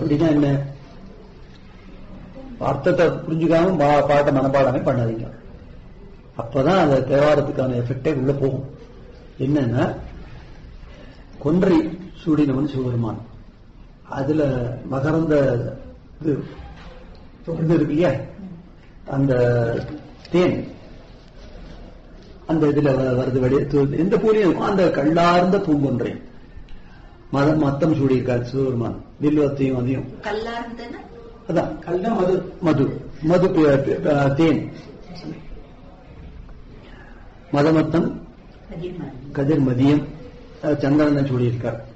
அப்படின்னா என்ன அர்த்தத்தை புரிஞ்சுக்காம பா- பாட்டை மனப்பாடமே பண்ணாதீங்க அப்பதான் அந்த தேவாரத்துக்கான எஃபெக்டே உள்ள போகும் என்னன்னா கொன்றை சூடினவன் சிவபெருமான் அதுல மகரந்த இது இது இருக்கு இல்லையா அந்த தேன் அந்த இதுல வ- வருது வெடி து- எந்த பூலையும் இருக்கும் அந்த கல்லார்ந்த பூங்கொன்றை மதம் மத்தம் சூடியிருக்கார் சிவபெருமான் வில்வத்தையும் அதையும் கல்லார்ந்தன அதான் கல்னா மது மது மது பி- பி- ப- தேன் மதமத்தம் பதின்மதி கதிர் மதியம் அஹ் சந்திரனை சூடியிருக்கார்